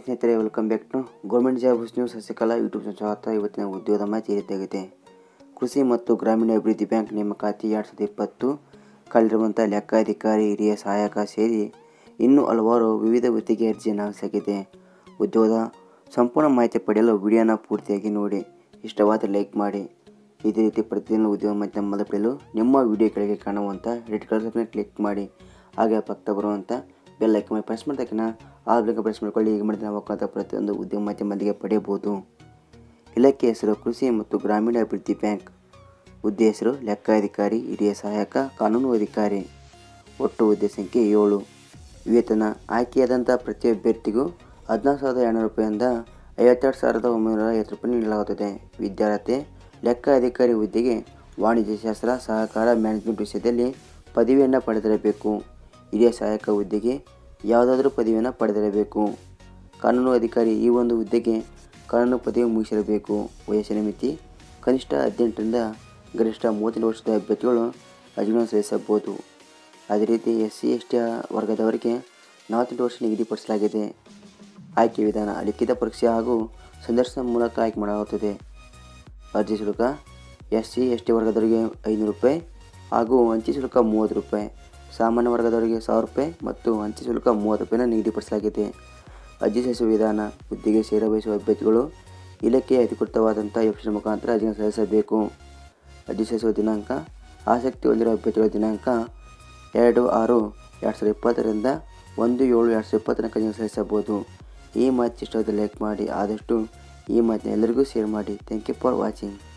ಸ್ನೇಹಿತರೆ welcome back to government job news Sasikala YouTube ಸ್ವಾಗತ ಇವತ್ತಿನ ಉದ್ಯೋಗದ ಮಾಹಿತಿ ಈ ರೀತಿಯಾಗಿದೆ ಕೃಷಿ ಮತ್ತು ಗ್ರಾಮೀಣ ಅಭಿವೃದ್ಧಿ ಬ್ಯಾಂಕ್ ನೇಮಕಾತಿ ಎರಡು ಸಾವಿರದ ಇಪ್ಪತ್ತು ಕಳೆದಿರುವಂಥ ಲೆಕ್ಕಾಧಿಕಾರಿ ಹಿರಿಯ ಸಹಾಯಕ ಸೇರಿ ಇನ್ನೂ ಹಲವಾರು ವಿವಿಧ ಹುದ್ದೆಗೆ ಅರ್ಜಿಯನ್ನು ಹಾಕಿದೆ ಉದ್ಯೋಗದ ಸಂಪೂರ್ಣ ಮಾಹಿತಿ ಪಡೆಯಲು ವಿಡಿಯೋನ ಪೂರ್ತಿಯಾಗಿ ನೋಡಿ ಇಷ್ಟವಾದ ಲೈಕ್ ಮಾಡಿ ಇದೇ ರೀತಿ ಪ್ರತಿದಿನ ಉದ್ಯೋಗ ಮಾಹಿತಿ ಮೊದಲು ಪಡೆಯಲು ನಿಮ್ಮ ವಿಡಿಯೋ ಕೆಳಗೆ ಕಾಣುವಂಥ ರೆಡ್ ಕಲರ್ ಸಬ್ನ ಕ್ಲಿಕ್ ಮಾಡಿ ಹಾಗೆ ಪಕ್ಕ ಬರುವಂಥ ಬೆಲ್ ಐಕನ್ ಮೇಲೆ ಪ್ರೆಸ್ ಮಾಡಿದ ಆ ಬೆಲ್ ಪ್ರೆಸ್ ಮಾಡ್ಕೊಳ್ಳಿ ಈಗ ಮಾಡಿದ ನಾವು ಹಾಕುವಂಥ ಪ್ರತಿಯೊಂದು ಉದ್ಯೋಗ ಮಾಹಿತಿ ಮಂದಿಗೆ ಪಡೆಯಬಹುದು ಇಲಾಖೆ ಹೆಸರು ಕೃಷಿ ಮತ್ತು ಗ್ರಾಮೀಣ ಅಭಿವೃದ್ಧಿ ಬ್ಯಾಂಕ್ ಹುದ್ದೆ ಹೆಸರು ಲೆಕ್ಕಾಧಿಕಾರಿ ಹಿರಿಯ ಸಹಾಯಕ ಕಾನೂನು ಅಧಿಕಾರಿ ಒಟ್ಟು ಹುದ್ದೆ ಸಂಖ್ಯೆ ಏಳು ವೇತನ ಆಯ್ಕೆಯಾದಂಥ ಪ್ರತಿ ಅಭ್ಯರ್ಥಿಗೂ ಹದಿನಾಲ್ಕು ಸಾವಿರದ ಎರಡುನೂರು ರೂಪಾಯಿಂದ ಐವತ್ತೆರಡು ಸಾವಿರದ ಒಂಬೈನೂರ ಐವತ್ತು ರೂಪಾಯಿ ನೀಡಲಾಗುತ್ತದೆ ವಿದ್ಯಾರ್ಥಿ ಲೆಕ್ಕ ಅಧಿಕಾರಿ ಹುದ್ದೆಗೆ ವಾಣಿಜ್ಯ ಶಾಸ್ತ್ರ ಸಹಕಾರ ಮ್ಯಾನೇಜ್ಮೆಂಟ್ ವಿಷಯದಲ್ಲಿ ಪದವಿಯನ್ನು ಪಡೆದಿರಬೇಕು ಹಿರಿಯ ಸಹಾಯಕ ಹುದ್ದೆಗೆ ಯಾವುದಾದ್ರೂ ಪದವಿಯನ್ನು ಪಡೆದಿರಬೇಕು ಕಾನೂನು ಅಧಿಕಾರಿ ಈ ಒಂದು ಹುದ್ದೆಗೆ ಕಾನೂನು ಪದವಿ ಮುಗಿಸಿರಬೇಕು ವಯಸ್ಸಿನ ಮಿತಿ ಕನಿಷ್ಠ ಹದಿನೆಂಟರಿಂದ ಗರಿಷ್ಠ ಮೂವತ್ತೆಂಟು ವರ್ಷದ ಅಭ್ಯರ್ಥಿಗಳು ಅರ್ಜಿಗಳನ್ನು ಸಲ್ಲಿಸಬಹುದು ಅದೇ ರೀತಿ ಎಸ್ ಸಿ ಎಸ್ ಟಿ ವರ್ಗದವರಿಗೆ ನಲವತ್ತೆಂಟು ವರ್ಷ ನಿಗದಿಪಡಿಸಲಾಗಿದೆ ಆಯ್ಕೆ ವಿಧಾನ ಲಿಖಿತ ಪರೀಕ್ಷೆ ಹಾಗೂ ಸಂದರ್ಶನ ಮೂಲಕ ಆಯ್ಕೆ ಮಾಡಲಾಗುತ್ತದೆ ಅರ್ಜಿ ಶುಲ್ಕ ಎಸ್ ಸಿ ಎಸ್ ಟಿ ವರ್ಗದವರಿಗೆ ಐನೂರು ರೂಪಾಯಿ ಹಾಗೂ ಅಂಚೆ ಶುಲ್ಕ ಮೂವತ್ತು ರೂಪಾಯಿ ಸಾಮಾನ್ಯ ವರ್ಗದವರಿಗೆ ಸಾವಿರ ರೂಪಾಯಿ ಮತ್ತು ಅಂಚೆ ಶುಲ್ಕ ಮೂವತ್ತು ರೂಪಾಯಿನ ನಿಗದಿಪಡಿಸಲಾಗಿದೆ ಅರ್ಜಿ ಸಲ್ಲಿಸುವ ವಿಧಾನ ಹುದ್ದೆಗೆ ಸೇರಬಯಸುವ ಅಭ್ಯರ್ಥಿಗಳು ಇಲಾಖೆಯ ಅಧಿಕೃತವಾದಂಥ ವೆಬ್ಸೈಟ್ ಮುಖಾಂತರ ಅರ್ಜಿಯನ್ನು ಸಲ್ಲಿಸಬೇಕು ಅರ್ಜಿ ಸಲ್ಲಿಸುವ ದಿನಾಂಕ ಆಸಕ್ತಿ ಹೊಂದಿರುವ ಅಭ್ಯರ್ಥಿಗಳ ದಿನಾಂಕ ಎರಡು ಆರು ಎರಡು ಸಾವಿರದ ಇಪ್ಪತ್ತರಿಂದ ಒಂದು ಏಳು ಎರಡು ಸಾವಿರದ ಇಪ್ಪತ್ತನಕ ಅರ್ಜಿಯನ್ನು ಸಲ್ಲಿಸಬಹುದು ಈ ಮಾಹಿತಿ ಇಷ್ಟವಾದ ಲೈಕ್ ಮಾಡಿ ಆದಷ್ಟು ಈ ಮಾಹಿತಿನ ಎಲ್ಲರಿಗೂ ಶೇರ್ ಮಾಡಿ ಥ್ಯಾಂಕ್ ಯು ಫಾರ್ ವಾಚಿಂಗ್